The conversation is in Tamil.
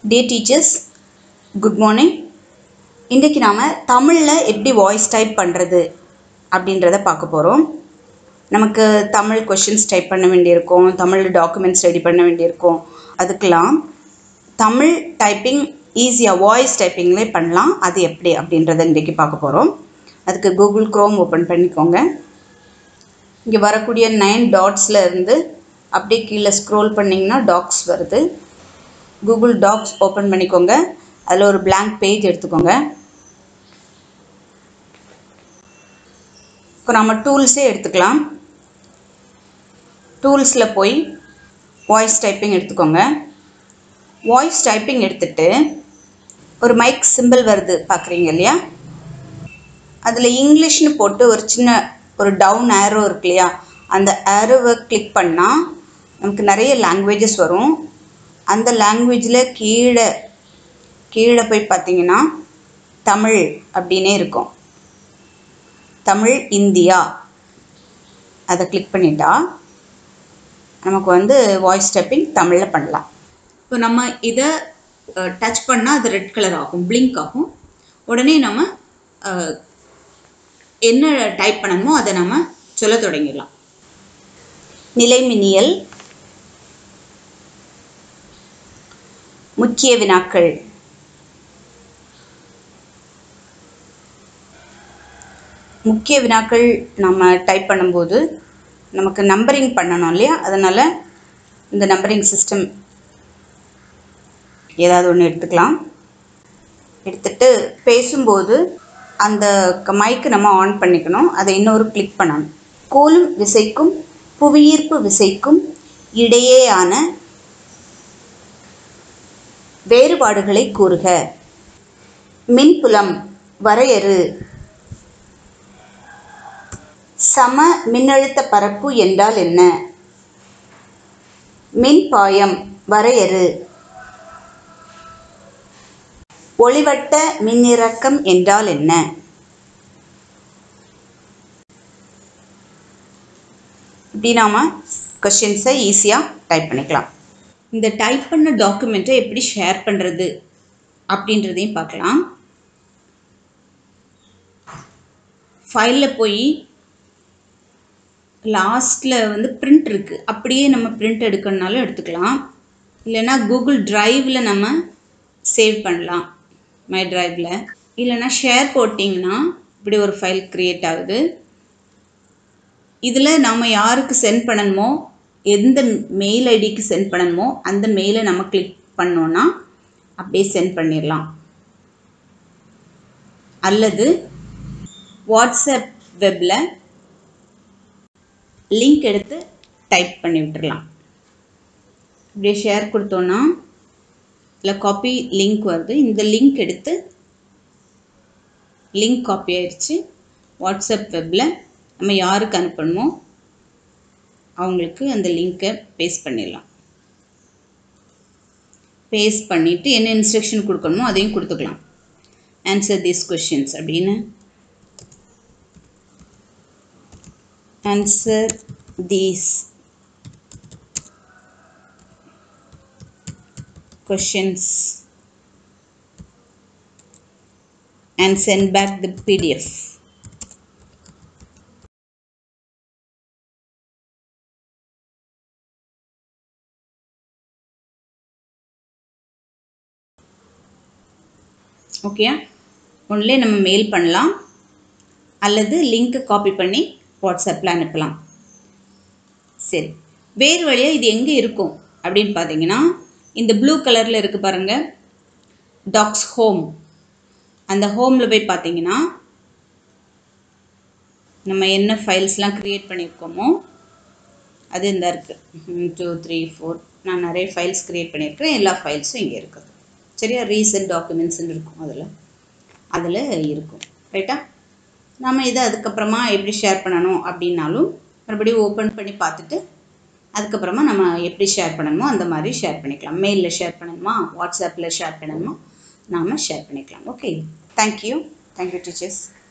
டே டீச்சர்ஸ் குட் மார்னிங் இன்றைக்கி நாம் தமிழில் எப்படி வாய்ஸ் டைப் பண்ணுறது அப்படின்றத பார்க்க போகிறோம் நமக்கு தமிழ் கொஷின்ஸ் டைப் பண்ண வேண்டியிருக்கும் தமிழ் டாக்குமெண்ட்ஸ் ரெடி பண்ண வேண்டியிருக்கும் அதுக்கெலாம் தமிழ் டைப்பிங் ஈஸியாக வாய்ஸ் டைப்பிங்லே பண்ணலாம் அது எப்படி அப்படின்றத இன்றைக்கி பார்க்க போகிறோம் அதுக்கு கூகுள் க்ரோம் ஓப்பன் பண்ணிக்கோங்க இங்கே வரக்கூடிய நைன் டாட்ஸில் இருந்து அப்படியே கீழே ஸ்க்ரோல் பண்ணிங்கன்னா டாக்ஸ் வருது கூகுள் டாக்ஸ் ஓப்பன் பண்ணிக்கோங்க அதில் ஒரு blank பேஜ் எடுத்துக்கோங்க இப்போ நம்ம டூல்ஸே எடுத்துக்கலாம் டூல்ஸில் போய் வாய்ஸ் டைப்பிங் எடுத்துக்கோங்க வாய்ஸ் டைப்பிங் எடுத்துட்டு ஒரு மைக் சிம்பிள் வருது பார்க்குறீங்க இல்லையா அதில் இங்கிலீஷ்னு போட்டு ஒரு சின்ன ஒரு டவுன் ஆரோ இருக்கு இல்லையா அந்த ஆரோவை கிளிக் பண்ணால் நமக்கு நிறைய லாங்குவேஜஸ் வரும் அந்த லாங்குவேஜில் கீழே கீழே போய் பார்த்தீங்கன்னா தமிழ் அப்படின்னே இருக்கும் தமிழ் இந்தியா அதை கிளிக் பண்ணிட்டா நமக்கு வந்து வாய்ஸ் டைப்பிங் தமிழில் பண்ணலாம் இப்போ நம்ம இதை டச் பண்ணால் அது ரெட் கலர் ஆகும் பிளிங்க் ஆகும் உடனே நம்ம அஹ், என்ன டைப் பண்ணணுமோ அதை நம்ம சொல்ல தொடங்கிடலாம் நிலைமினியல் முக்கிய வினாக்கள் முக்கிய வினாக்கள் நம்ம டைப் பண்ணும்போது நமக்கு நம்பரிங் பண்ணணும் இல்லையா அதனால் இந்த நம்பரிங் சிஸ்டம் ஏதாவது ஒன்று எடுத்துக்கலாம் எடுத்துட்டு பேசும்போது அந்த மைக்கு நம்ம ஆன் பண்ணிக்கணும் அதை இன்னொரு கிளிக் பண்ணணும் கோலும் விசைக்கும் புவியீர்ப்பு விசைக்கும் இடையேயான வேறுபாடுகளை கூறுக மின்புலம் வரையறு சம மின்னழுத்த பரப்பு என்றால் என்ன மின்பாயம் வரையறு ஒளிவட்ட மின்னிறக்கம் என்றால் என்ன இப்படி நாம் கொஷின்ஸை ஈஸியாக டைப் பண்ணிக்கலாம் இந்த டைப் பண்ண டாக்குமெண்ட்டை எப்படி ஷேர் பண்ணுறது அப்படின்றதையும் பார்க்கலாம் ஃபைலில் போய் லாஸ்ட்டில் வந்து பிரிண்ட் இருக்குது அப்படியே நம்ம பிரிண்ட் எடுக்கணுனாலும் எடுத்துக்கலாம் இல்லைன்னா கூகுள் டிரைவில் நம்ம சேவ் பண்ணலாம் மை டிரைவில் இல்லைன்னா ஷேர் போட்டிங்கன்னா இப்படி ஒரு ஃபைல் க்ரியேட் ஆகுது இதில் நம்ம யாருக்கு சென்ட் பண்ணணுமோ எந்த மெயில் ஐடிக்கு சென்ட் பண்ணணுமோ அந்த மெயிலை நம்ம கிளிக் பண்ணோன்னா அப்படியே சென்ட் பண்ணிடலாம் அல்லது வாட்ஸ்அப் வெப்பில் லிங்க் எடுத்து டைப் பண்ணி விட்டுறலாம் இப்படியே ஷேர் கொடுத்தோன்னா இல்லை காப்பி லிங்க் வருது இந்த லிங்க் எடுத்து லிங்க் காப்பி ஆயிடுச்சு வாட்ஸ்அப் வெப்பில் நம்ம யாருக்கு அனுப்பணுமோ அவங்களுக்கு அந்த லிங்க்கை பேஸ்ட் பண்ணிடலாம் பேஸ்ட் பண்ணிவிட்டு என்ன இன்ஸ்ட்ரக்ஷன் கொடுக்கணுமோ அதையும் கொடுத்துக்கலாம் ஆன்சர் தீஸ் கொஷின்ஸ் அப்படின்னு answer these questions and send back the pdf ஓகேயா ஒன்லே நம்ம மெயில் பண்ணலாம் அல்லது லிங்க்கை காப்பி பண்ணி வாட்ஸ்அப்பில் அனுப்பலாம் சரி வேறு வழியாக இது எங்கே இருக்கும் அப்படின்னு பார்த்தீங்கன்னா இந்த ப்ளூ கலரில் இருக்குது பாருங்கள் டாக்ஸ் ஹோம் அந்த ஹோமில் போய் பார்த்தீங்கன்னா நம்ம என்ன ஃபைல்ஸ்லாம் க்ரியேட் பண்ணியிருக்கோமோ அது இந்த இருக்குது டூ த்ரீ ஃபோர் நான் நிறைய ஃபைல்ஸ் க்ரியேட் பண்ணியிருக்கிறேன் எல்லா ஃபைல்ஸும் இங்கே இருக்குது சரியா ரீசன்ட் டாக்குமெண்ட்ஸ்னு இருக்கும் அதில் அதில் இருக்கும் ரைட்டா நம்ம இதை அதுக்கப்புறமா எப்படி ஷேர் பண்ணணும் அப்படின்னாலும் மறுபடியும் ஓப்பன் பண்ணி பார்த்துட்டு அதுக்கப்புறமா நம்ம எப்படி ஷேர் பண்ணணுமோ அந்த மாதிரி ஷேர் பண்ணிக்கலாம் மெயிலில் ஷேர் பண்ணணுமா வாட்ஸ்அப்பில் ஷேர் பண்ணணுமா நாம் ஷேர் பண்ணிக்கலாம் ஓகே தேங்க்யூ தேங்க்யூ டீச்சர்ஸ்